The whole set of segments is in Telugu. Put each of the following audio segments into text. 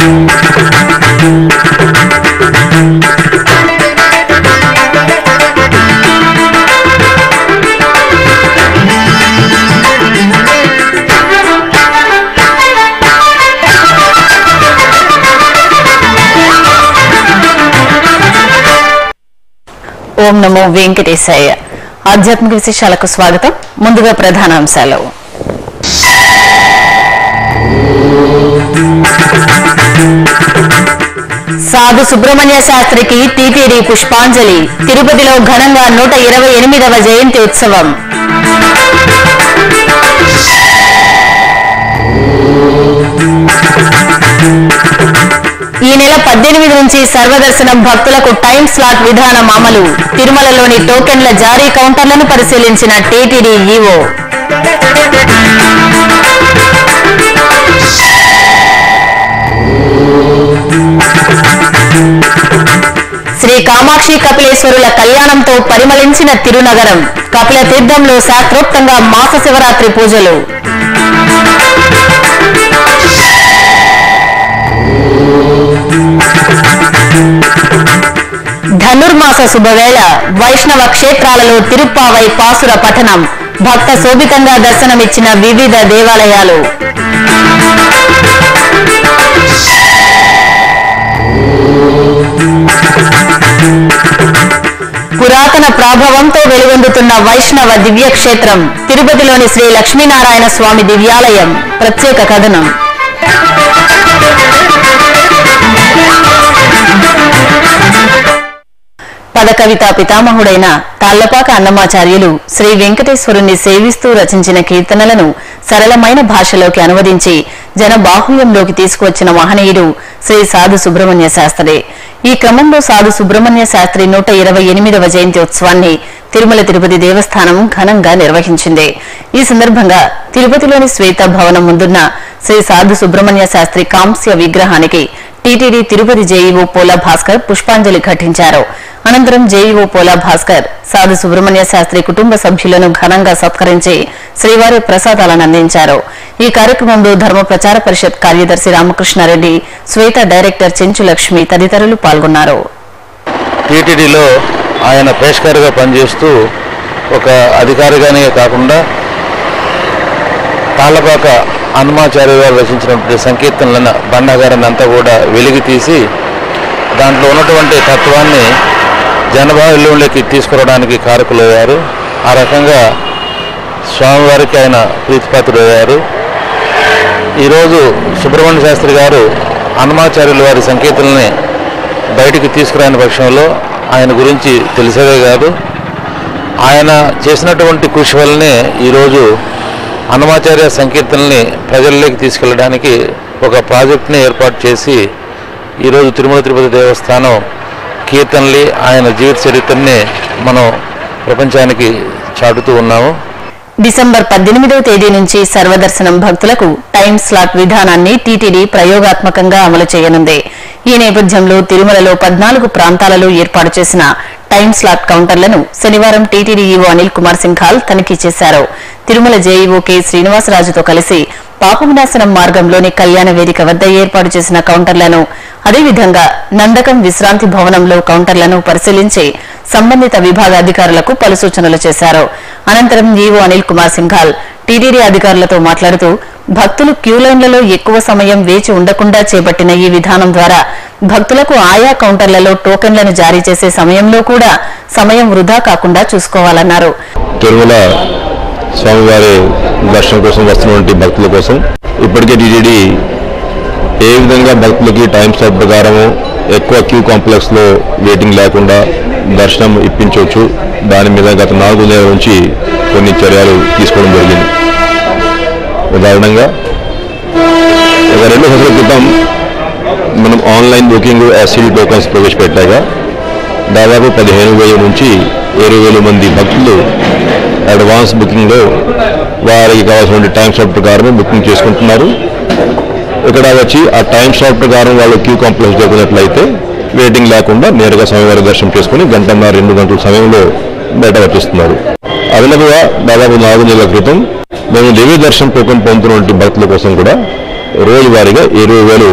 ఓం నమో వెంకటేశాయ ఆధ్యాత్మిక విశేషాలకు స్వాగతం ముందుగా ప్రధాన అంశాలు సాధు సుబ్రహ్మణ్య శాస్త్రికి టీటీడీ పుష్పాంజలి తిరుపతిలో ఘనంగా నూట ఇరవై ఎనిమిదవ జయంతి ఉత్సవం ఈ నెల పద్దెనిమిది నుంచి సర్వదర్శనం భక్తులకు టైం స్లాట్ విధానం అమలు తిరుమలలోని టోకెన్ల జారీ కౌంటర్లను పరిశీలించిన టీటీడీ ఈవో శ్రీ కామాక్షి కపిలేశ్వరుల కళ్యాణంతో పరిమళించిన తిరునగరం కపిల తీర్థంలో శాస్త్రోక్తంగా మాస శివరాత్రి పూజలు ధనుర్మాస శుభవేళ వైష్ణవ క్షేత్రాలలో తిరుప్పావై పాసుర పఠనం భక్త శోభితంగా దర్శనమిచ్చిన వివిధ దేవాలయాలు పురాతన ప్రాభవంతో వెలుగొందుతున్న వైష్ణవ దివ్యక్షేత్రం తిరుపతిలోని శ్రీ లక్ష్మీనారాయణ స్వామి దివ్యాలయం ప్రత్యేక కథనం పదకవితా పితామహుడైన తాళ్లపాక అన్నమాచార్యులు శ్రీ వెంకటేశ్వరుణ్ణి సేవిస్తూ రచించిన కీర్తనలను సరళమైన భాషలోకి అనువదించి జనబాహుల్యంలోకి తీసుకువచ్చిన మహనీయుడు శ్రీ సాధు సుబ్రహ్మణ్య శాస్త్రి ఈ క్రమంలో సాధు సుబ్రహ్మణ్య శాస్త్రి నూట ఇరవై ఎనిమిదవ జయంతి ఉత్సవాన్ని తిరుమల తిరుపతి దేవస్థానం ఘనంగా నిర్వహించింది ఈ సందర్భంగా తిరుపతిలోని శ్వేత భవనం ముందున్న శ్రీ సాధు సుబ్రహ్మణ్య శాస్త్రి కాంస్య విగ్రహానికి టీటీడీ తిరుపతి జేఈఓ పోలా భాస్కర్ పుష్పాంజలి ఘటించారు అనంతరం జేఈఓ పోలా భాస్కర్ సాధు సుబ్రహ్మణ్య శాస్త్రి కుటుంబ సభ్యులను ఘనంగా సత్కరించి శ్రీవారి ప్రసాదాలను అందించారు ఈ కార్యక్రమంలో ధర్మ ప్రచార పరిషత్ కార్యదర్శి రామకృష్ణారెడ్డి శ్వేత డైరెక్టర్ చెంచు లక్ష్మి తదితరులు పాల్గొన్నారు టీటీడీలో ఆయన పేష్కారుగా పనిచేస్తూ ఒక అధికారిగానే కాకుండా తాళ్ళపాక హనుమాచార్య గారు రచించినటువంటి సంకీర్తనలను బండాగారాన్ని అంతా కూడా వెలికి తీసి దాంట్లో ఉన్నటువంటి తత్వాన్ని జనబాహుల్యంలోకి తీసుకురావడానికి కారకులయ్యారు ఆ రకంగా స్వామివారికి ఆయన ప్రీతిపాత్రులయ్యారు ఈరోజు సుబ్రహ్మణ్య శాస్త్రి గారు హనుమాచార్యుల వారి సంకీర్తనల్ని బయటికి తీసుకురాని పక్షంలో ఆయన గురించి తెలిసేదే కాదు ఆయన చేసినటువంటి కృషి వల్లనే ఈరోజు హనుమాచార్య సంకీర్తనల్ని ప్రజల్లోకి తీసుకెళ్ళడానికి ఒక ప్రాజెక్ట్ని ఏర్పాటు చేసి ఈరోజు తిరుమల తిరుపతి దేవస్థానం కీర్తనలు ఆయన జీవిత చరిత్రని మనం ప్రపంచానికి చాటుతూ ఉన్నాము డిసెంబర్ పద్దెనిమిదవ తేదీ నుంచి సర్వదర్శనం భక్తులకు టైం స్లాట్ విధానాన్ని టీటీడీ ప్రయోగాత్మకంగా అమలు చేయనుంది ఈ నేపథ్యంలో తిరుమలలో పద్నాలుగు ప్రాంతాలలో ఏర్పాటు చేసిన టైం స్లాట్ కౌంటర్లను శనివారం టీటీడీ ఈవో అనిల్ కుమార్ సింఘాల్ తనిఖీ చేశారు తిరుమల జేఈఓ కె శ్రీనివాసరాజుతో కలిసి పాపవినాశనం మార్గంలోని కళ్యాణ వేదిక వద్ద ఏర్పాటు చేసిన కౌంటర్లను అదేవిధంగా నందకం విశ్రాంతి భవనంలో కౌంటర్లను పరిశీలించి సంబంధిత విభాగ అధికారులకు పలు సూచనలు చేశారు అనంతరం ఈవో అనిల్ కుమార్ సింఘాల్ టీటీడీ అధికారులతో మాట్లాడుతూ భక్తులు క్యూ లైన్లలో ఎక్కువ సమయం వేచి ఉండకుండా చేపట్టిన ఈ విధానం ద్వారా భక్తులకు ఆయా కౌంటర్లలో టోకెన్లను జారీ చేసే సమయంలో కూడా సమయం వృధా కాకుండా చూసుకోవాలన్నారు తిరుమల స్వామివారి దర్శనం కోసం వస్తున్నటువంటి భక్తుల కోసం ఇప్పటికే టీటీడీ ఏ విధంగా భక్తులకి టైం స్లాట్ ప్రకారము ఎక్కువ క్యూ కాంప్లెక్స్లో వెయిటింగ్ లేకుండా దర్శనం ఇప్పించవచ్చు దాని మీద గత నాలుగు నెలల నుంచి కొన్ని చర్యలు తీసుకోవడం జరిగింది ఉదాహరణంగా ఒక రెండు సంవత్సరాల క్రితం మనం ఆన్లైన్ బుకింగ్ ఎస్సీడీ టోకన్స్ ప్రవేశపెట్టాక దాదాపు పదిహేను వేల నుంచి ఇరవై వేల మంది భక్తులు అడ్వాన్స్ బుకింగ్లో వారికి కావాల్సిన టైం స్లాట్ ప్రకారమే బుకింగ్ చేసుకుంటున్నారు ఇక్కడ వచ్చి ఆ టైం స్లాట్ ప్రకారం వాళ్ళు క్యూ కాంప్లెక్స్ జరిగినట్లయితే వెయిటింగ్ లేకుండా నేరుగా స్వామివారి దర్శనం చేసుకుని గంటన్నర రెండు గంటల సమయంలో బయట వచ్చేస్తున్నారు అదనపుగా దాదాపు నాలుగు నెలల క్రితం మేము దివ్య దర్శనం టోకెన్ పొందుతున్నటువంటి భక్తుల కోసం కూడా రోజువారీగా ఇరవై వేలు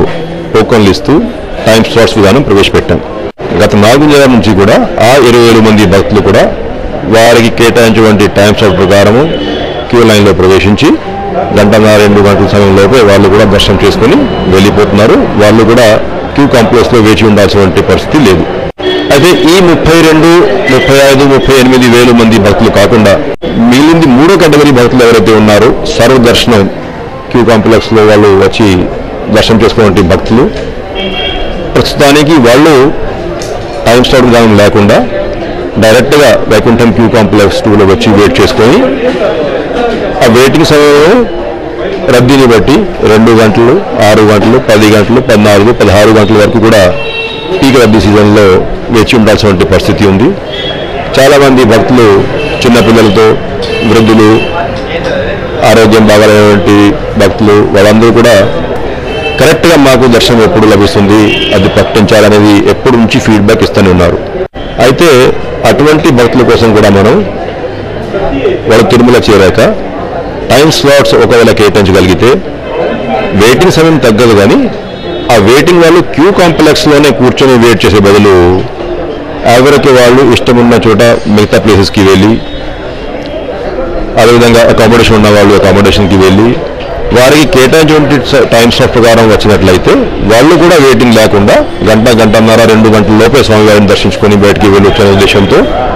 టోకన్లు ఇస్తూ టైం స్లాట్స్ విధానం ప్రవేశపెట్టాం గత నాలుగు నెలల నుంచి కూడా ఆ ఇరవై వేల మంది భక్తులు కూడా వారికి కేటాయించినటువంటి టైం స్లాట్ ప్రకారము క్యూ లైన్లో ప్రవేశించి గంటన్నర రెండు గంటల సమయంలోపే వాళ్ళు కూడా దర్శనం చేసుకుని వెళ్ళిపోతున్నారు వాళ్ళు కూడా క్యూ కాంప్లెక్స్లో వేచి ఉండాల్సినటువంటి పరిస్థితి లేదు అయితే ఈ ముప్పై రెండు ముప్పై ఐదు ముప్పై ఎనిమిది వేలు మంది భక్తులు కాకుండా మిగిలింది మూడో కేటగిరీ భక్తులు ఎవరైతే ఉన్నారో సర్వ దర్శనం క్యూ కాంప్లెక్స్ లో వాళ్ళు వచ్చి దర్శనం చేసుకున్నటువంటి భక్తులు ప్రస్తుతానికి వాళ్ళు టైం స్లాట్ విధానం లేకుండా డైరెక్ట్గా వైకుంఠం క్యూ కాంప్లెక్స్ టూలో వచ్చి వెయిట్ చేసుకొని ఆ వెయిటింగ్ సమయంలో రద్దీని బట్టి రెండు గంటలు ఆరు గంటలు పది గంటలు పద్నాలుగు పదహారు గంటల వరకు కూడా పీక్ రద్దీ సీజన్లో వేచి ఉండాల్సిన పరిస్థితి ఉంది చాలామంది భక్తులు చిన్నపిల్లలతో వృద్ధులు ఆరోగ్యం బాగాలేనటువంటి భక్తులు వాళ్ళందరూ కూడా కరెక్ట్గా మాకు దర్శనం ఎప్పుడు లభిస్తుంది అది ప్రకటించాలనేది ఎప్పటి నుంచి ఫీడ్బ్యాక్ ఇస్తూనే ఉన్నారు అయితే అటువంటి భక్తుల కోసం కూడా మనం వాళ్ళు తిరుమల చేరాక టైం స్లాట్స్ ఒకవేళ కేటాయించగలిగితే వెయిటింగ్ సమయం తగ్గదు కానీ ఆ వెయిటింగ్ వాళ్ళు క్యూ కాంప్లెక్స్లోనే కూర్చొని వెయిట్ చేసే బదులు ఎవరికి వాళ్ళు ఇష్టమున్న చోట మిగతా ప్లేసెస్కి వెళ్ళి అదేవిధంగా అకామిడేషన్ ఉన్న వాళ్ళు అకామిడేషన్కి వెళ్ళి వారికి కేటాయించినటువంటి టైం స్లాట్ ప్రకారం వచ్చినట్లయితే వాళ్ళు కూడా వెయిటింగ్ లేకుండా గంట గంటన్నర రెండు గంటల లోపే స్వామివారిని దర్శించుకొని బయటికి వెళ్ళి వచ్చిన ఉద్దేశంతో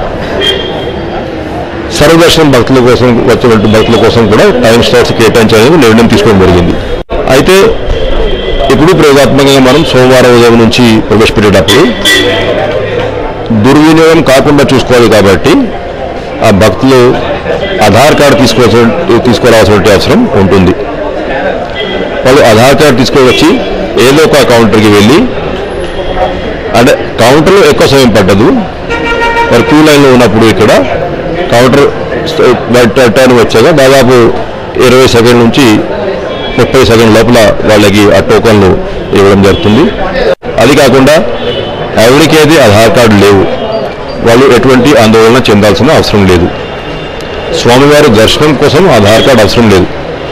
సర్వదర్శనం భక్తుల కోసం వచ్చినటువంటి భక్తుల కోసం కూడా టైం స్లాట్స్ కేటాయించాలని నిర్ణయం తీసుకోవడం జరిగింది అయితే ఇప్పుడు ప్రయోగాత్మకంగా మనం సోమవారం ఉదయం నుంచి ప్రవేశపెట్టేటప్పుడు దుర్వినియోగం కాకుండా చూసుకోవాలి కాబట్టి ఆ భక్తులు ఆధార్ కార్డు తీసుకోవాల్సిన తీసుకురావాల్సిన అవసరం ఉంటుంది వాళ్ళు ఆధార్ కార్డు తీసుకొని ఏదో ఒక కౌంటర్కి వెళ్ళి అంటే కౌంటర్లో ఎక్కువ సమయం పట్టదు మరి క్యూ లైన్లో ఉన్నప్పుడు ఇక్కడ కౌంటర్ టర్న్ వచ్చాక దాదాపు ఇరవై సెకండ్ నుంచి ముప్పై సెకండ్ లోపల వాళ్ళకి ఆ టోకన్లు ఇవ్వడం జరుగుతుంది అది కాకుండా ఎవరికైతే ఆధార్ కార్డు లేవు వాళ్ళు ఎటువంటి ఆందోళన చెందాల్సిన అవసరం లేదు స్వామివారి దర్శనం కోసం ఆధార్ కార్డు అవసరం లేదు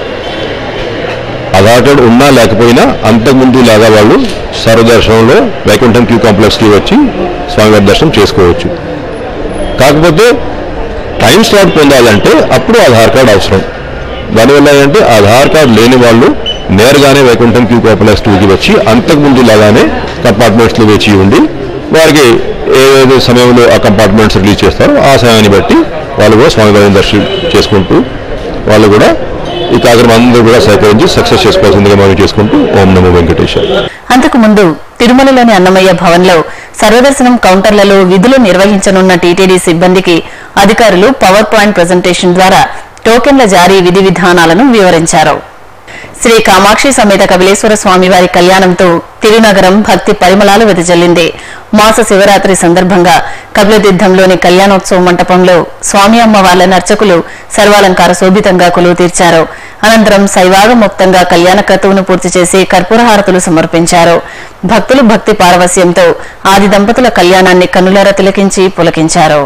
ఆధార్ కార్డు ఉన్నా లేకపోయినా అంతకుముందు లాగా వాళ్ళు సర్వదర్శనంలో వైకుంఠం క్యూ కాంప్లెక్స్కి వచ్చి స్వామివారి దర్శనం చేసుకోవచ్చు కాకపోతే టైం స్లాట్ పొందాలంటే అప్పుడు ఆధార్ కార్డు అవసరం దానివల్ల ఏంటంటే ఆధార్ కార్డు లేని వాళ్ళు నేరుగానే వైకుంఠం క్యూ కాంప్లెక్స్ టూకి వచ్చి అంతకుముందు లాగానే కంపార్ట్మెంట్స్లో వేచి ఉండి వారికి ఏదైతే సమయంలో ఆ కంపార్ట్మెంట్స్ రిలీజ్ చేస్తారో ఆ సమయాన్ని బట్టి వాళ్ళు కూడా స్వామివారిని దర్శనం చేసుకుంటూ వాళ్ళు కూడా ఈ కార్యక్రమం అందరూ కూడా సహకరించి సక్సెస్ చేసుకోవాల్సిందిగా మనం చేసుకుంటూ ఓం నమో వెంకటేశ్వర అంతకుముందు తిరుమలలోని అన్నమయ్య భవన్లో సర్వదర్శనం కౌంటర్లలో విధులు నిర్వహించనున్న టీటీడీ సిబ్బందికి అధికారులు పవర్ పాయింట్ ప్రజెంటేషన్ ద్వారా టోకెన్ల జారీ విధి విధానాలను వివరించారు శ్రీ కామాక్షి సమేత కపిలేశ్వర స్వామివారి కళ్యాణంతో తిరునగరం భక్తి పరిమళాలు వెదజల్లింది మాస శివరాత్రి సందర్భంగా కపిలతీర్థంలోని కళ్యాణోత్సవ మంటపంలో స్వామి అమ్మవార్ల నర్చకులు సర్వాలంకార శోభితంగా కొలువు తీర్చారు అనంతరం శైవాగముక్తంగా కళ్యాణ క్రతువును పూర్తి చేసి కర్పూరహారతులు సమర్పించారు భక్తులు భక్తి పారవస్యంతో ఆది దంపతుల కళ్యాణాన్ని కన్నులారా తిలకించి పులకించారు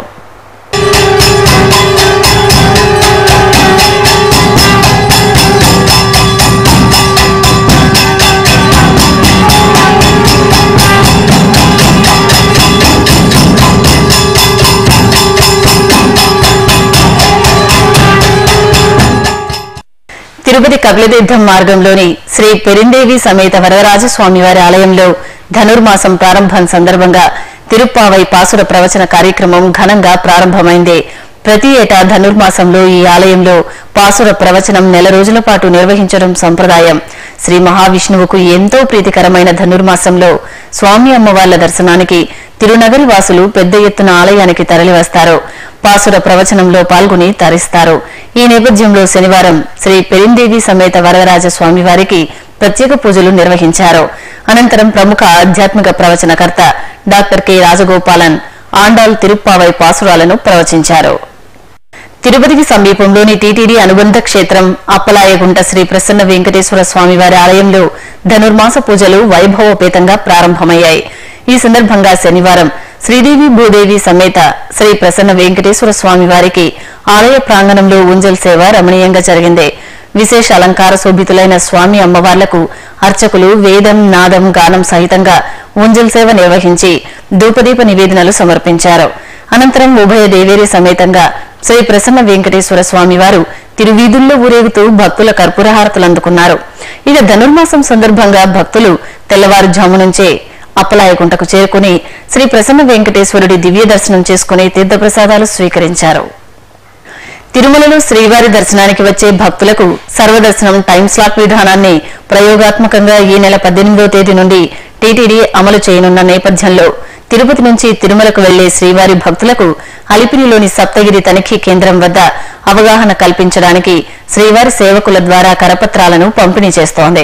తిరుపతి కపిలతీర్థం మార్గంలోని శ్రీ పెరిందేవి సమేత వరదరాజ స్వామివారి ఆలయంలో ధనుర్మాసం ప్రారంభం సందర్భంగా తిరుప్పావై పాసుర ప్రవచన కార్యక్రమం ఘనంగా ప్రారంభమైంది ప్రతి ఏటా ధనుర్మాసంలో ఈ ఆలయంలో పాసుర ప్రవచనం నెల రోజుల పాటు నిర్వహించడం సంప్రదాయం శ్రీ మహావిష్ణువుకు ఎంతో ప్రీతికరమైన ధనుర్మాసంలో స్వామి అమ్మవార్ల దర్శనానికి తిరునగరి వాసులు పెద్ద ఎత్తున ఆలయానికి తరలివస్తారు పాసుర ప్రవచనంలో పాల్గొని తరిస్తారు ఈ నేపథ్యంలో శనివారం శ్రీ పెరిందేవి సమేత వరదరాజ స్వామివారికి ప్రత్యేక పూజలు నిర్వహించారు అనంతరం ప్రముఖ ఆధ్యాత్మిక ప్రవచనకర్త డాక్టర్ కె రాజగోపాలన్ ఆండాల్ తిరుప్పావై పాసురాలను ప్రవచించారు తిరుపతికి సమీపంలోని టీటీడీ అనుబంధ క్షేత్రం అప్పలాయగుంట శ్రీ ప్రసన్న వెంకటేశ్వర స్వామివారి ఆలయంలో ధనుర్మాస పూజలు వైభవోపేతంగా ప్రారంభమయ్యాయి ఈ సందర్భంగా శనివారం శ్రీదేవి భూదేవి సమేత శ్రీ ప్రసన్న వెంకటేశ్వర స్వామి వారికి ఆలయ ప్రాంగణంలో ఉంజల్ సేవ రమణీయంగా జరిగింది విశేష అలంకార శోభితులైన స్వామి అమ్మవార్లకు అర్చకులు వేదం నాదం గానం సహితంగా ఉంజల్ సేవ నిర్వహించి ధూపదీప నివేదనలు సమర్పించారు అనంతరం ఉభయ దేవేరి సమేతంగా శ్రీ ప్రసన్న వెంకటేశ్వర స్వామివారు తిరువీధుల్లో ఊరేగుతూ భక్తుల కర్పూరహారతులు అందుకున్నారు ఇక ధనుర్మాసం సందర్భంగా భక్తులు తెల్లవారుజాము నుంచే అప్పలాయకుంటకు చేరుకుని శ్రీ ప్రసన్న వెంకటేశ్వరుడి దివ్య దర్శనం చేసుకుని తీర్థప్రసాదాలు స్వీకరించారు తిరుమలలో శ్రీవారి దర్శనానికి వచ్చే భక్తులకు సర్వదర్శనం టైం స్లాట్ విధానాన్ని ప్రయోగాత్మకంగా ఈ నెల పద్దెనిమిదో తేదీ నుండి టీటీడీ అమలు చేయనున్న నేపథ్యంలో తిరుపతి నుంచి తిరుమలకు వెళ్లే శ్రీవారి భక్తులకు అలిపిరిలోని సప్తగిరి తనిఖీ కేంద్రం వద్ద అవగాహన కల్పించడానికి శ్రీవారి సేవకుల ద్వారా కరపత్రాలను పంపిణీ చేస్తోంది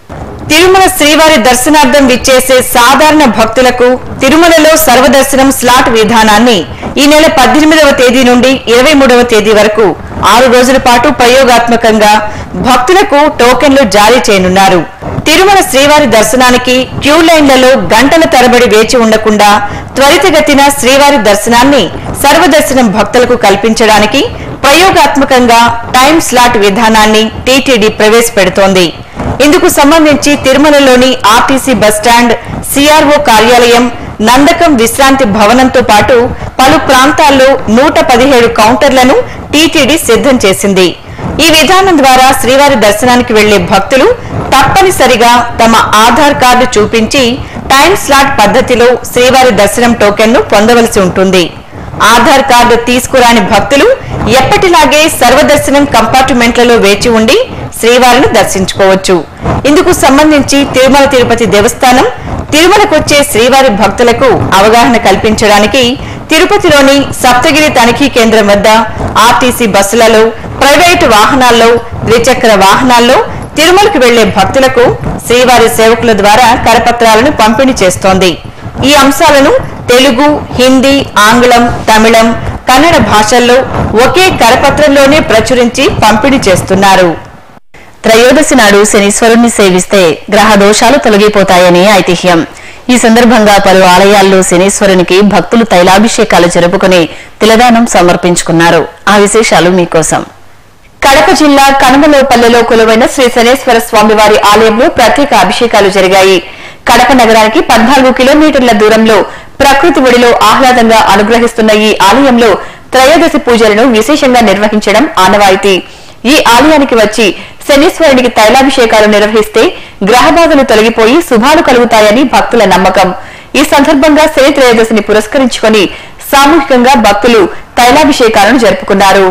తిరుమల శ్రీవారి దర్శనార్థం విచ్చేసే సాధారణ భక్తులకు తిరుమలలో సర్వదర్శనం స్లాట్ విధానాన్ని ఈ నెల పద్దెనిమిదవ తేదీ నుండి ఇరవై మూడవ తేదీ వరకు ఆరు రోజుల పాటు ప్రయోగాత్మకంగా భక్తులకు టోకెన్లు జారీ చేయనున్నారు తిరుమల శ్రీవారి దర్శనానికి క్యూ లైన్లలో గంటల తరబడి వేచి ఉండకుండా త్వరితగతిన శ్రీవారి దర్శనాన్ని సర్వదర్శనం భక్తులకు కల్పించడానికి ప్రయోగాత్మకంగా టైం స్లాట్ విధానాన్ని టీటీడీ ప్రవేశపెడుతోంది ఇందుకు సంబంధించి తిరుమలలోని ఆర్టీసీ బస్టాండ్ సిఆర్ఓ కార్యాలయం నందకం విశ్రాంతి భవనంతో పాటు పలు ప్రాంతాల్లో నూట పదిహేడు కౌంటర్లను టీటీడీ సిద్ధం చేసింది ఈ విధానం ద్వారా శ్రీవారి దర్శనానికి వెళ్లే భక్తులు తప్పనిసరిగా తమ ఆధార్ కార్డు చూపించి టైం స్లాట్ పద్ధతిలో శ్రీవారి దర్శనం టోకెన్ను పొందవలసి ఉంటుంది ఆధార్ కార్డు తీసుకురాని భక్తులు ఎప్పటిలాగే సర్వదర్శనం కంపార్ట్మెంట్లలో వేచి ఉండి శ్రీవారిని దర్శించుకోవచ్చు ఇందుకు సంబంధించి తిరుమల తిరుపతి దేవస్థానం తిరుమలకొచ్చే శ్రీవారి భక్తులకు అవగాహన కల్పించడానికి తిరుపతిలోని సప్తగిరి తనిఖీ కేంద్రం వద్ద ఆర్టీసీ బస్సులలో ప్రైవేటు వాహనాల్లో ద్విచక్ర వాహనాల్లో తిరుమలకు వెళ్లే భక్తులకు శ్రీవారి సేవకుల ద్వారా కరపత్రాలను పంపిణీ చేస్తోంది ఈ అంశాలను తెలుగు హిందీ ఆంగ్లం తమిళం కన్నడ భాషల్లో ఒకే కరపత్రంలోనే ప్రచురించి పంపిణీ చేస్తున్నారు త్రయోదశి నాడు శనీశ్వరుణ్ణి సేవిస్తే గ్రహ దోషాలు తొలగిపోతాయని ఐతిహ్యం ఈ సందర్భంగా పలు ఆలయాల్లో శనీశ్వరునికి భక్తులు తైలాభిషేకాలు జరుపుకుని తిలదానం సమర్పించుకున్నారు ఆ విశేషాలు మీకోసం కడప జిల్లా కనుమలోపల్లెలో కొలువైన శ్రీ శనేశ్వర స్వామివారి ఆలయంలో ప్రత్యేక అభిషేకాలు జరిగాయి కడప నగరానికి పద్నాలుగు కిలోమీటర్ల దూరంలో ప్రకృతి ఒడిలో ఆహ్లాదంగా అనుగ్రహిస్తున్న ఈ ఆలయంలో త్రయోదశి పూజలను విశేషంగా నిర్వహించడం ఆనవాయితీ ఈ ఆలయానికి వచ్చి శనీశ్వరునికి తైలాభిషేకాలు నిర్వహిస్తే గ్రహబాధలు తొలగిపోయి శుభాలు కలుగుతాయని భక్తుల నమ్మకం ఈ సందర్భంగా శని త్రయోదశిని పురస్కరించుకొని సామూహికంగా భక్తులు తైలాభిషేకాలను జరుపుకున్నారు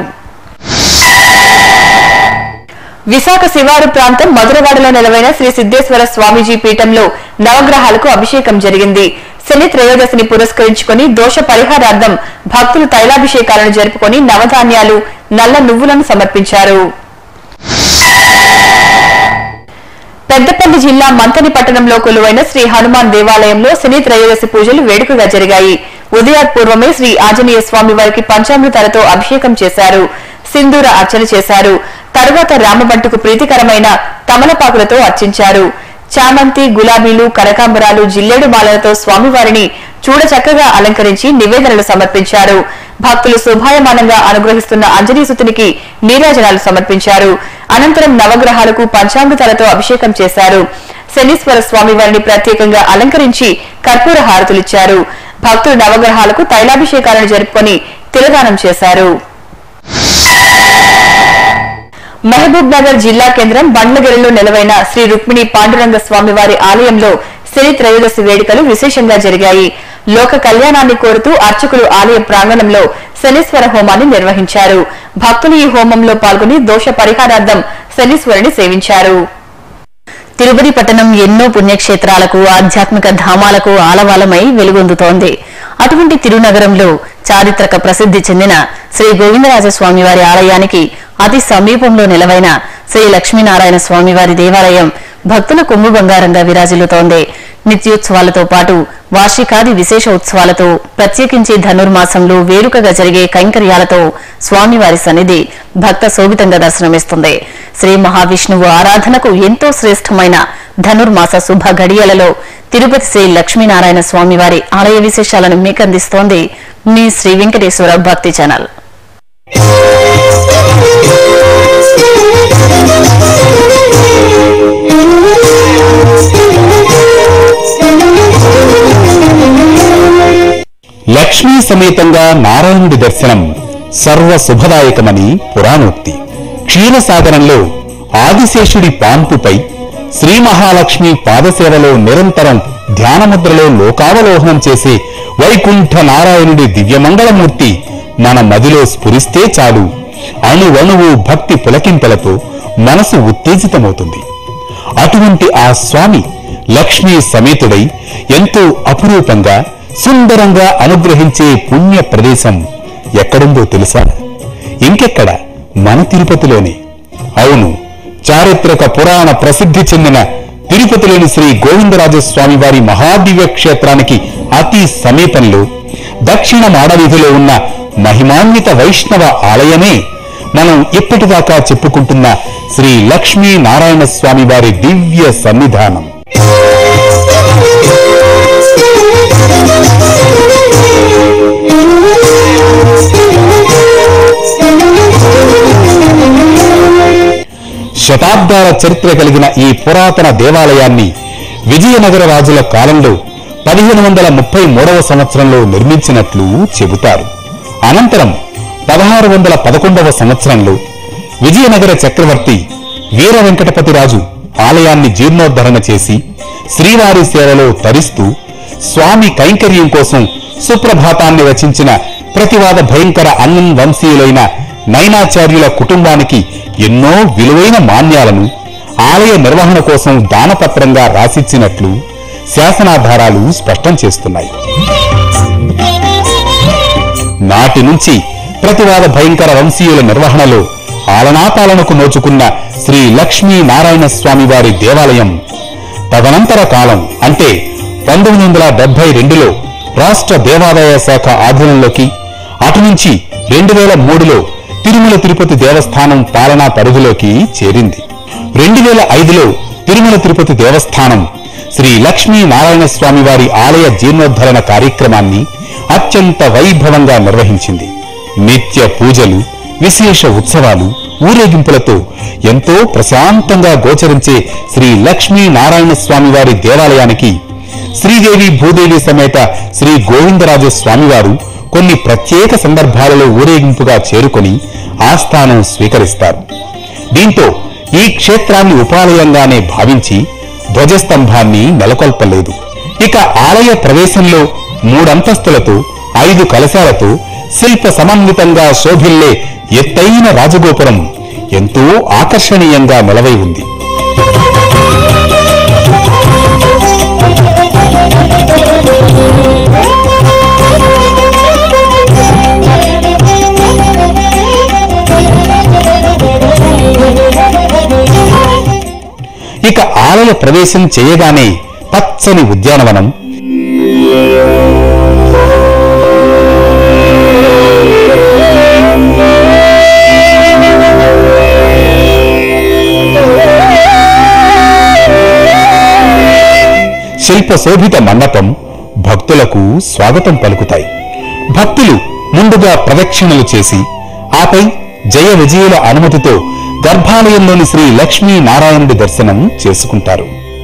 విశాఖ శివారు ప్రాంతం మధురవాడలో నెలవైన శ్రీ సిద్దేశ్వర స్వామీజీ పీఠంలో నవగ్రహాలకు అభిషేకం జరిగింది శని త్రయోదశిని పురస్కరించుకొని దోష పరిహారార్థం భక్తులు తైలాభిషేకాలను జరుపుకొని నవధాన్యాలు నల్ల నువ్వులను సమర్పించారు పెద్దపల్లి జిల్లా మంతని పట్టణంలో కొలువైన శ్రీ హనుమాన్ దేవాలయంలో శని త్రయోదశి పూజలు వేడుకగా జరిగాయి ఉదయాత్పూర్వమే శ్రీ ఆంజనేయ స్వామి వారికి పంచామృతాలతో అభిషేకం చేశారు సింధూర అర్చన చేశారు తరువాత రామబంటుకు ప్రీతికరమైన తమలపాకులతో అర్చించారు చామంతి గులాబీలు కనకాంబరాలు జిల్లేడు మాలలతో స్వామివారిని చూడచక్కగా అలంకరించి నివేదనలు సమర్పించారు భక్తులు శోభాయమానంగా అనుగ్రహిస్తున్న అంజనీసుతునికి నీరాజనాలు సమర్పించారు అనంతరం నవగ్రహాలకు పంచామృతాలతో అభిషేకం చేశారు శనీశ్వర స్వామి వారిని ప్రత్యేకంగా అలంకరించి కర్పూర హారతులిచ్చారు భక్తులు నవగ్రహాలకు తైలాభిషేకాలను జరుపుకొని తిలదానం చేశారు మహబూబ్ నగర్ జిల్లా కేంద్రం బండ్లగిరిలో నెలవైన శ్రీ రుక్మిణి పాండురంగ స్వామివారి ఆలయంలో శని త్రయోదశి వేడుకలు విశేషంగా జరిగాయి లోక కళ్యాణాన్ని కోరుతూ అర్చకులు ఆలయ ప్రాంగణంలో శనీశ్వర హోమాన్ని నిర్వహించారు భక్తులు ఈ హోమంలో పాల్గొని దోష పరిహారార్థం శనీశ్వరుని సేవించారు తిరుపతి పట్టణం ఎన్నో పుణ్యక్షేత్రాలకు ఆధ్యాత్మిక ధామాలకు ఆలవాలమై వెలుగొందుతోంది అటువంటి తిరునగరంలో చారిత్రక ప్రసిద్ధి చెందిన శ్రీ గోవిందరాజ స్వామివారి ఆలయానికి అతి సమీపంలో నెలవైన శ్రీ లక్ష్మీనారాయణ స్వామివారి దేవాలయం భక్తుల కొమ్ము బంగారంగా విరాజిల్లుతోంది నిత్యోత్సవాలతో పాటు వార్షికాది విశేష ఉత్సవాలతో ప్రత్యేకించి ధనుర్మాసంలో వేడుకగా జరిగే కైంకర్యాలతో స్వామివారి సన్నిధి భక్త శోభితంగా దర్శనమిస్తుంది శ్రీ మహావిష్ణువు ఆరాధనకు ఎంతో శ్రేష్టమైన ధనుర్మాస శుభ గడియలలో తిరుపతి శ్రీ లక్ష్మీనారాయణ స్వామివారి ఆలయ విశేషాలను మీకు అందిస్తోంది మీ శ్రీ వెంకటేశ్వర భక్తి ఛానల్ లక్ష్మీ సమేతంగా నారాయణుడి దర్శనం సర్వ శుభదాయకమని పురాణోక్తి క్షీరసాగరంలో ఆదిశేషుడి పాంపుపై శ్రీ మహాలక్ష్మి పాదసేవలో నిరంతరం ధ్యానముద్రలో లోకావలోహనం చేసే వైకుంఠ నారాయణుడి దివ్యమంగళమూర్తి మన మదిలో స్ఫురిస్తే చాలు అణువణువు భక్తి పులకింతలతో మనసు ఉత్తేజితమవుతుంది అటువంటి ఆ స్వామి లక్ష్మీ సమేతుడై ఎంతో అపురూపంగా సుందరంగా అనుగ్రహించే పుణ్య ప్రదేశం ఎక్కడుందో తెలుసా ఇంకెక్కడ మన తిరుపతిలోనే అవును చారిత్రక పురాణ ప్రసిద్ధి చెందిన తిరుపతిలోని శ్రీ గోవిందరాజస్వామి వారి మహాదివ్య క్షేత్రానికి అతి సమీపంలో దక్షిణ మాడవీధిలో ఉన్న మహిమాన్విత వైష్ణవ ఆలయమే మనం ఇప్పటిదాకా చెప్పుకుంటున్న శ్రీ లక్ష్మీ నారాయణ స్వామి వారి దివ్య సన్నిధానం శతాబ్దాల చరిత్ర కలిగిన ఈ పురాతన దేవాలయాన్ని విజయనగర రాజుల కాలంలో పదిహేను వందల ముప్పై మూడవ సంవత్సరంలో నిర్మించినట్లు చెబుతారు అనంతరం పదహారు వందల పదకొండవ సంవత్సరంలో విజయనగర చక్రవర్తి వీర వెంకటపతిరాజు ఆలయాన్ని జీర్ణోద్ధరణ చేసి శ్రీవారి సేవలో తరిస్తూ స్వామి కైంకర్యం కోసం సుప్రభాతాన్ని రచించిన ప్రతివాద భయంకర అన్నం వంశీయులైన నైనాచార్యుల కుటుంబానికి ఎన్నో విలువైన మాన్యాలను ఆలయ నిర్వహణ కోసం దానపత్రంగా రాసిచ్చినట్లు శాసనాధారాలు స్పష్టం చేస్తున్నాయి నాటి నుంచి ప్రతివాద భయంకర వంశీయుల నిర్వహణలో ఆలనాపాలనకు నోచుకున్న శ్రీ లక్ష్మీ నారాయణ స్వామి వారి దేవాలయం తదనంతర కాలం అంటే పంతొమ్మిది వందల డెబ్బై రెండులో రాష్ట్ర దేవాదాయ శాఖ ఆధీనంలోకి అటు నుంచి రెండు వేల మూడులో తిరుమల తిరుపతి దేవస్థానం పాలనా పరిధిలోకి చేరింది రెండు వేల ఐదులో తిరుమల తిరుపతి దేవస్థానం శ్రీ లక్ష్మీ నారాయణ స్వామి వారి ఆలయ జీర్ణోద్ధరణ కార్యక్రమాన్ని అత్యంత వైభవంగా నిర్వహించింది నిత్య పూజలు విశేష ఉత్సవాలు ఊరేగింపులతో ఎంతో ప్రశాంతంగా గోచరించే శ్రీ లక్ష్మీ నారాయణ స్వామి వారి దేవాలయానికి శ్రీదేవి భూదేవి సమేత శ్రీ గోవిందరాజ స్వామివారు కొన్ని ప్రత్యేక సందర్భాలలో ఊరేగింపుగా చేరుకొని ఆస్థానం స్వీకరిస్తారు దీంతో ఈ క్షేత్రాన్ని ఉపాలయంగానే భావించి ధ్వజస్తంభాన్ని నెలకొల్పలేదు ఇక ఆలయ ప్రవేశంలో మూడంతస్తులతో ఐదు కలశాలతో శిల్ప సమన్వితంగా శోభిల్లే ఎత్తైన రాజగోపురం ఎంతో ఆకర్షణీయంగా నిలవై ఉంది ఇక ఆలయ ప్రవేశం చేయగానే పచ్చని ఉద్యానవనం శిల్ప శోభిత మండపం భక్తులకు స్వాగతం పలుకుతాయి భక్తులు ముందుగా ప్రదక్షిణలు చేసి ఆపై జయ విజయుల అనుమతితో గర్భాలయంలోని శ్రీ లక్ష్మీ నారాయణుడి దర్శనం చేసుకుంటారు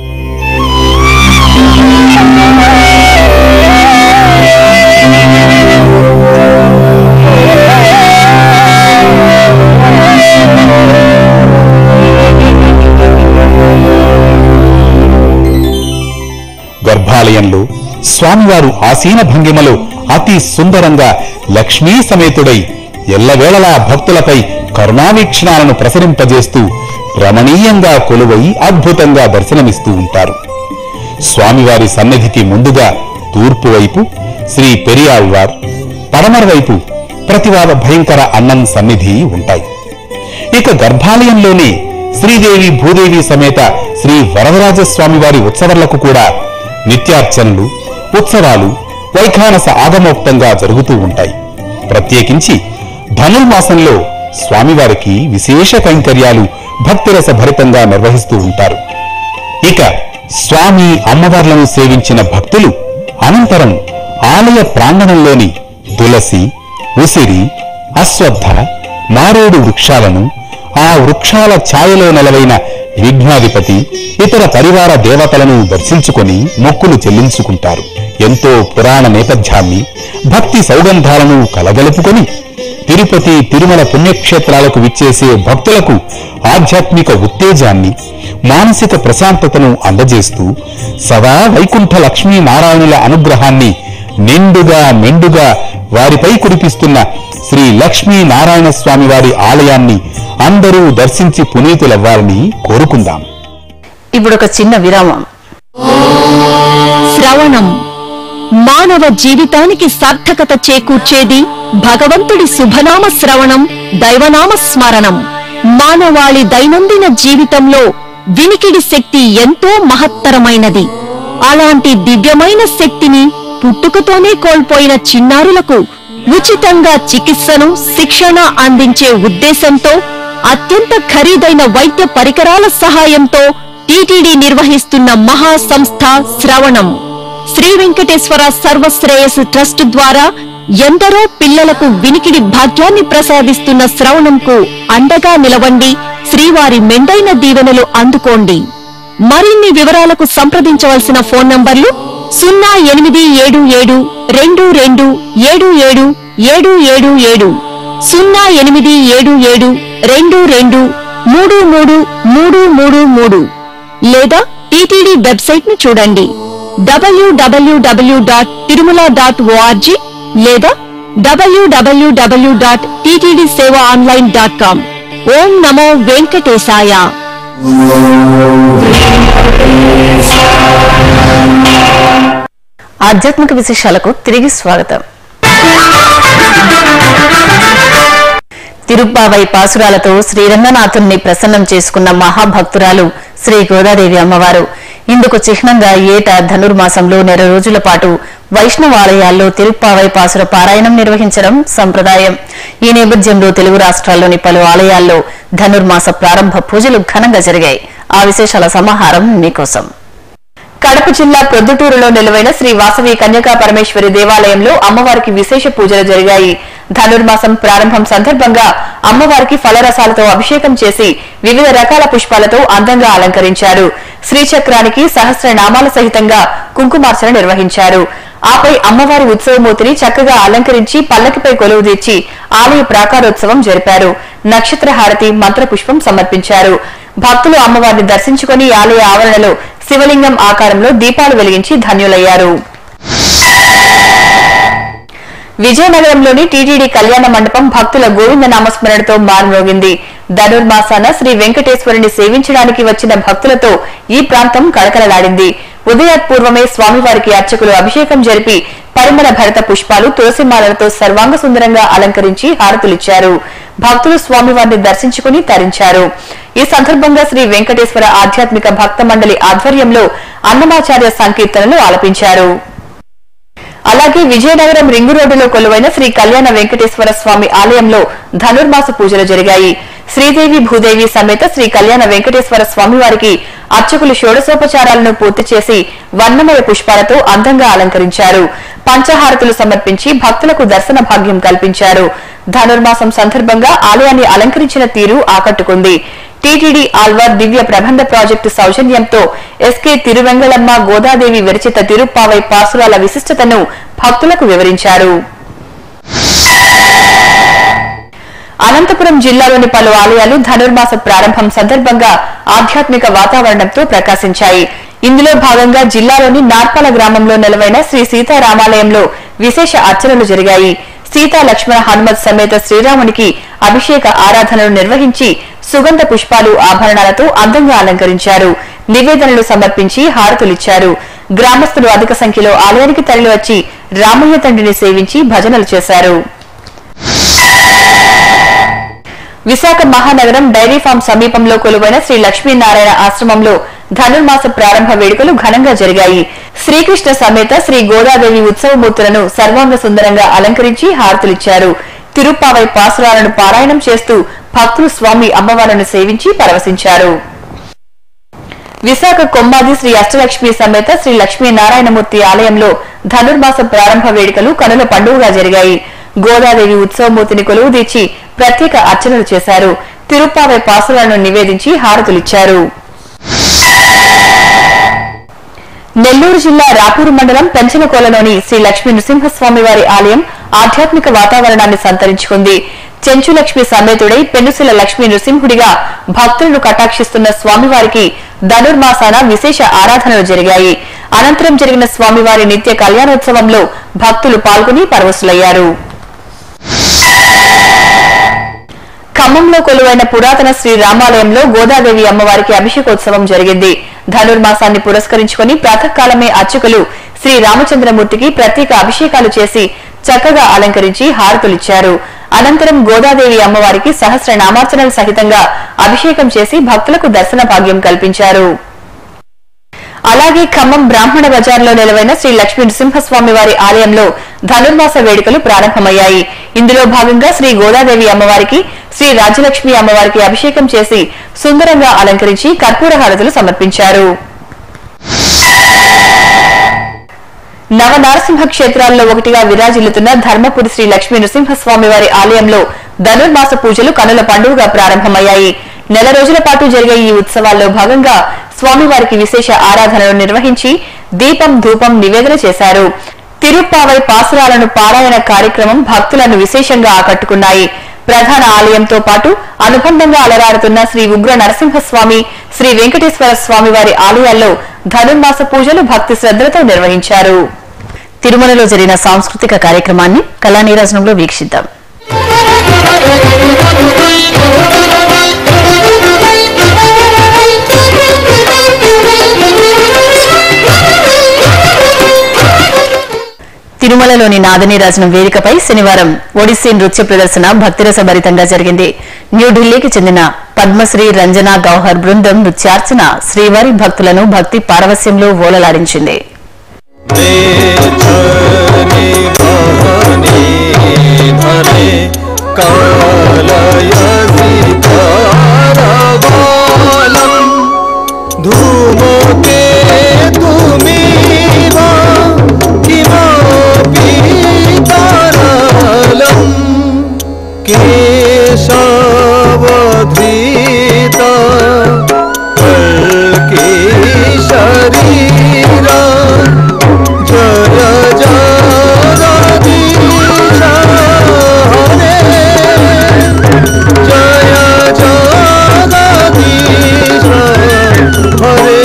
గర్భాలయంలో స్వామివారు ఆసీన భంగిమలో అతి సుందరంగా లక్ష్మీ సమేతుడై ఎల్లవేళలా భక్తులపై కరుణావీక్షణాలను ప్రసరింపజేస్తూ రమణీయంగా కొలువై అద్భుతంగా దర్శనమిస్తూ ఉంటారు స్వామివారి సన్నిధికి ముందుగా తూర్పు వైపు శ్రీ పెరియాళ్వార్ పడమర వైపు ప్రతివాద భయంకర అన్నం సన్నిధి ఉంటాయి ఇక గర్భాలయంలోనే శ్రీదేవి భూదేవి సమేత శ్రీ వరదరాజ స్వామి వారి ఉత్సవాలకు కూడా నిత్యార్చనలు ఉత్సవాలు వైఖానస ఆగమోక్తంగా జరుగుతూ ఉంటాయి ప్రత్యేకించి ధనుర్మాసంలో స్వామివారికి విశేష కైంకర్యాలు భక్తిరస భరితంగా నిర్వహిస్తూ ఉంటారు ఇక స్వామి అమ్మవార్లను సేవించిన భక్తులు అనంతరం ఆలయ ప్రాంగణంలోని తులసి ఉసిరి అశ్వత్థ మారేడు వృక్షాలను ఆ వృక్షాల ఛాయలో నెలవైన విఘ్నాధిపతి ఇతర పరివార దేవతలను దర్శించుకొని మొక్కులు చెల్లించుకుంటారు ఎంతో పురాణ నేపథ్యాన్ని భక్తి సౌగంధాలను కలగలుపుకొని తిరుపతి తిరుమల పుణ్యక్షేత్రాలకు విచ్చేసే భక్తులకు ఆధ్యాత్మిక ఉత్తేజాన్ని మానసిక ప్రశాంతతను అందజేస్తూ సదా వైకుంఠ లక్ష్మీనారాయణుల అనుగ్రహాన్ని నిండుగా మెండుగా వారిపై కురిపిస్తున్న శ్రీ లక్ష్మీ నారాయణ స్వామి వారి ఆలయాన్ని అందరూ దర్శించి పునీతులవ్వాలని కోరుకుందాం ఇప్పుడు ఒక చిన్న విరామం శ్రవణం మానవ జీవితానికి సార్థకత చేకూర్చేది భగవంతుడి శుభనామ శ్రవణం దైవనామ స్మరణం మానవాళి దైనందిన జీవితంలో వినికిడి శక్తి ఎంతో మహత్తరమైనది అలాంటి దివ్యమైన శక్తిని పుట్టుకతోనే కోల్పోయిన చిన్నారులకు ఉచితంగా చికిత్సను శిక్షణ అందించే ఉద్దేశంతో అత్యంత ఖరీదైన వైద్య పరికరాల సహాయంతో టీటీడీ నిర్వహిస్తున్న మహా సంస్థ శ్రవణం శ్రీ వెంకటేశ్వర సర్వశ్రేయస్ ట్రస్ట్ ద్వారా ఎందరో పిల్లలకు వినికిడి భాగ్యాన్ని ప్రసాదిస్తున్న శ్రవణంకు అండగా నిలవండి శ్రీవారి మెండైన దీవెనలు అందుకోండి మరిన్ని వివరాలకు సంప్రదించవలసిన ఫోన్ నంబర్లు సున్నా ఎనిమిది ఏడు ఏడు రెండు రెండు ఏడు ఏడు ఏడు ఏడు ఏడు సున్నా ఎనిమిది ఏడు ఏడు రెండు రెండు మూడు మూడు మూడు మూడు మూడు లేదా టీటీడీ వెబ్సైట్ ను చూడండి WWW dot Tirumala dot ORG లేదా WWW dot TTD Seva online dot com ఓం నమో వెంకటేశాయ ఆధ్యాత్మిక విశేషాలకు తిరిగి స్వాగతం తిరుప్పావై పాసురాలతో శ్రీరంగనాథుణ్ణి ప్రసన్నం చేసుకున్న మహాభక్తురాలు శ్రీ గోదాదేవి అమ్మవారు ఇందుకు చిహ్నంగా ఏటా ధనుర్మాసంలో నెల రోజుల పాటు వైష్ణవాలయాల్లో తిరుప్పావై పాసుర పారాయణం నిర్వహించడం సంప్రదాయం ఈ నేపథ్యంలో తెలుగు రాష్ట్రాల్లోని పలు ఆలయాల్లో ధనుర్మాస ప్రారంభ పూజలు ఘనంగా జరిగాయి ఆ విశేషాల సమాహారం మీకోసం కడప జిల్లా ప్రొద్దుటూరులో నిలువైన శ్రీ వాసవి కన్యకా పరమేశ్వరి దేవాలయంలో అమ్మవారికి విశేష పూజలు జరిగాయి ధనుర్మాసం ప్రారంభం సందర్భంగా అమ్మవారికి ఫలరసాలతో అభిషేకం చేసి వివిధ రకాల పుష్పాలతో అందంగా అలంకరించారు శ్రీచక్రానికి సహస్ర నామాల సహితంగా కుంకుమార్చన నిర్వహించారు ఆపై అమ్మవారి ఉత్సవమూర్తిని చక్కగా అలంకరించి పల్లకిపై కొలువు తీర్చి ఆలయ ప్రాకారోత్సవం జరిపారు నక్షత్ర హారతి మంత్రపుష్పం సమర్పించారు భక్తులు అమ్మవారిని దర్శించుకుని ఆలయ ఆవరణలో శివలింగం ఆకారంలో దీపాలు వెలిగించి ధన్యులయ్యారు విజయనగరంలోని టీటీడీ కళ్యాణ మండపం భక్తుల గోవింద నామస్మరణతో మారుమోగింది ధనుర్మాసాన శ్రీ వెంకటేశ్వరుని సేవించడానికి వచ్చిన భక్తులతో ఈ ప్రాంతం కళకళలాడింది ఉదయాత్పూర్వమే స్వామివారికి అర్చకులు అభిషేకం జరిపి పరిమళ భరత పుష్పాలు తులసిమాలలతో సర్వాంగ సుందరంగా అలంకరించి హారతులిచ్చారు భక్తులు స్వామివారిని దర్శించుకుని తరించారు ఈ సందర్భంగా శ్రీ వెంకటేశ్వర ఆధ్యాత్మిక భక్త మండలి ఆధ్వర్యంలో అన్నమాచార్య సంకీర్తనలు ఆలపించారు అలాగే విజయనగరం రింగు రోడ్డులో కొలువైన శ్రీ కళ్యాణ వెంకటేశ్వర స్వామి ఆలయంలో ధనుర్మాస పూజలు జరిగాయి శ్రీదేవి భూదేవి సమేత శ్రీ కళ్యాణ వెంకటేశ్వర స్వామి వారికి అర్చకులు షోడశోపచారాలను పూర్తి చేసి వర్ణమయ పుష్పాలతో అందంగా అలంకరించారు పంచహారతులు సమర్పించి భక్తులకు దర్శన భాగ్యం కల్పించారు ధనుర్మాసం సందర్భంగా ఆలయాన్ని అలంకరించిన తీరు ఆకట్టుకుంది టీటీడీ ఆల్వార్ దివ్య ప్రబంధ ప్రాజెక్టు సౌజన్యంతో ఎస్కే తిరువెంగళమ్మ గోదాదేవి విరచిత తిరుప్పావై పాసురాల విశిష్టతను భక్తులకు వివరించారు అనంతపురం జిల్లాలోని పలు ఆలయాలు ధనుర్మాస ప్రారంభం సందర్భంగా ఆధ్యాత్మిక వాతావరణంతో ప్రకాశించాయి ఇందులో భాగంగా జిల్లాలోని నార్పాల గ్రామంలో నెలవైన శ్రీ సీతారామాలయంలో విశేష అర్చనలు జరిగాయి సీతా లక్ష్మణ హనుమత్ సమేత శ్రీరామునికి అభిషేక ఆరాధనలు నిర్వహించి సుగంధ పుష్పాలు ఆభరణాలతో అందంగా అలంకరించారు నివేదనలు సమర్పించి హారతులిచ్చారు గ్రామస్తులు అధిక సంఖ్యలో ఆలయానికి తరలివచ్చి రామయ్య తండ్రిని సేవించి భజనలు చేశారు విశాఖ మహానగరం డైరీ ఫామ్ సమీపంలో కొలువైన శ్రీ లక్ష్మీనారాయణ ఆశ్రమంలో ధనుర్మాస ప్రారంభ వేడుకలు ఘనంగా జరిగాయి శ్రీకృష్ణ సమేత శ్రీ గోదాదేవి ఉత్సవమూర్తులను సర్వాంగ సుందరంగా అలంకరించి హారతులిచ్చారు తిరుప్పావై పాసురాలను పారాయణం చేస్తూ భక్తులు స్వామి అమ్మవారిని సేవించి పరవశించారు విశాఖ కొమ్మాది శ్రీ అష్టలక్ష్మి సమేత శ్రీ లక్ష్మీ నారాయణమూర్తి ఆలయంలో ధనుర్మాస ప్రారంభ వేడుకలు కనుల పండుగగా జరిగాయి గోదాదేవి ఉత్సవమూర్తిని కొలువు తీర్చి ప్రత్యేక అర్చనలు చేశారు తిరుప్పావై పాసులను నివేదించి హారతులిచ్చారు నెల్లూరు జిల్లా రాపూరు మండలం పెంచలకోలలోని శ్రీ లక్ష్మీ నృసింహస్వామి వారి ఆలయం ఆధ్యాత్మిక వాతావరణాన్ని సంతరించుకుంది చెంచు లక్ష్మి సమేతుడై పెనుసుల లక్ష్మీ నృసింహుడిగా భక్తులను కటాక్షిస్తున్న స్వామివారికి ధనుర్మాసాన విశేష ఆరాధనలు జరిగాయి అనంతరం జరిగిన స్వామివారి నిత్య కళ్యాణోత్సవంలో భక్తులు పాల్గొని పరవశులయ్యారు ఖమ్మంలో కొలువైన పురాతన శ్రీ రామాలయంలో గోదాదేవి అమ్మవారికి అభిషేకోత్సవం జరిగింది ధనుర్మాసాన్ని పురస్కరించుకుని ప్రాతకాలమే అర్చకులు శ్రీ రామచంద్రమూర్తికి ప్రత్యేక అభిషేకాలు చేసి చక్కగా అలంకరించి హారతులిచ్చారు అనంతరం గోదాదేవి అమ్మవారికి సహస్ర నామార్చనల సహితంగా అభిషేకం చేసి భక్తులకు దర్శన భాగ్యం కల్పించారు అలాగే ఖమ్మం బ్రాహ్మణ బజార్లో నెలవైన శ్రీ లక్ష్మీ నృసింహస్వామి వారి ఆలయంలో ధనుర్మాస వేడుకలు ప్రారంభమయ్యాయి ఇందులో భాగంగా శ్రీ గోదాదేవి అమ్మవారికి శ్రీ రాజలక్ష్మి అమ్మవారికి అభిషేకం చేసి సుందరంగా అలంకరించి కర్పూర హారతులు సమర్పించారు నవనారసింహ క్షేత్రాల్లో ఒకటిగా విరాజిల్లుతున్న ధర్మపురి శ్రీ లక్ష్మీ నృసింహస్వామి వారి ఆలయంలో ధనుర్మాస పూజలు కనుల పండుగగా ప్రారంభమయ్యాయి నెల రోజుల పాటు జరిగే ఈ ఉత్సవాల్లో భాగంగా స్వామివారికి విశేష ఆరాధనలు నిర్వహించి దీపం ధూపం నివేదన చేశారు తిరుప్పావై పాసురాలను పారాయణ కార్యక్రమం భక్తులను విశేషంగా ఆకట్టుకున్నాయి ప్రధాన ఆలయంతో పాటు అనుబంధంగా అలరారుతున్న శ్రీ ఉగ్ర నరసింహస్వామి శ్రీ వెంకటేశ్వర స్వామి వారి ఆలయాల్లో ధనుర్మాస పూజలు భక్తి శ్రద్ధలతో నిర్వహించారు తిరుమలలో జరిగిన సాంస్కృతిక కార్యక్రమాన్ని కళానీరాజనంలో వీక్షిద్దాం తిరుమలలోని నాదనీరాజనం వేదికపై శనివారం ఒడిస్సీ నృత్య ప్రదర్శన భక్తిరస భరితంగా జరిగింది న్యూఢిల్లీకి చెందిన పద్మశ్రీ రంజనా గౌహర్ బృందం నృత్యార్చన శ్రీవారి భక్తులను భక్తి పారవస్యంలో ఓలలాడించింది धरे कालयसितारबालम् धूमके धूमिव किमपि तरलम् केशवधृत कल्के शरीरा जय जगदीश हरे जय जगदीश हरे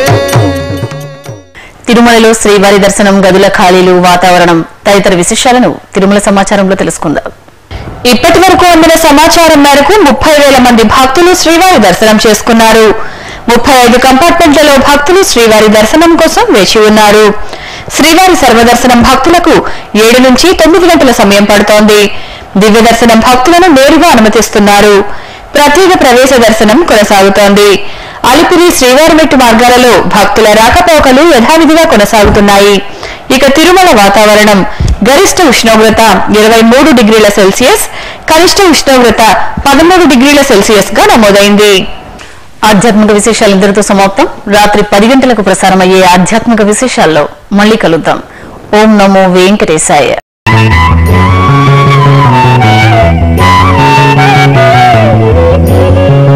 తిరుమలలో శ్రీవారి దర్శనం గదుల ఖాళీలు వాతావరణం తదితర విశేషాలను తిరుమల సమాచారంలో తెలుసుకుందాం ఇప్పటి వరకు అందిన సమాచారం మేరకు ముప్పై వేల మంది భక్తులు శ్రీవారి దర్శనం చేసుకున్నారు ముప్పై ఐదు కంపార్ట్మెంట్లలో భక్తులు శ్రీవారి దర్శనం కోసం వేచి ఉన్నారు శ్రీవారి సర్వదర్శనం భక్తులకు ఏడు నుంచి తొమ్మిది గంటల సమయం పడుతోంది దివ్య దర్శనం భక్తులను నేరుగా అనుమతిస్తున్నారు ప్రత్యేక ప్రవేశ దర్శనం కొనసాగుతోంది అలిపిరి శ్రీవారిమెట్టు మార్గాలలో భక్తుల రాకపోకలు యథావిధిగా కొనసాగుతున్నాయి ఇక తిరుమల వాతావరణం గరిష్ట ఉష్ణోగ్రత ఇరవై మూడు డిగ్రీల సెల్సియస్ కనిష్ట ఉష్ణోగ్రత పదమూడు డిగ్రీల సెల్సియస్ గా నమోదైంది ఆధ్యాత్మిక విశేషాలు ఇంతటితో సమాప్తం రాత్రి పది గంటలకు ప్రసారమయ్యే ఆధ్యాత్మిక విశేషాల్లో మళ్ళీ కలుద్దాం ఓం నమో వెంకటేశాయ Thank you.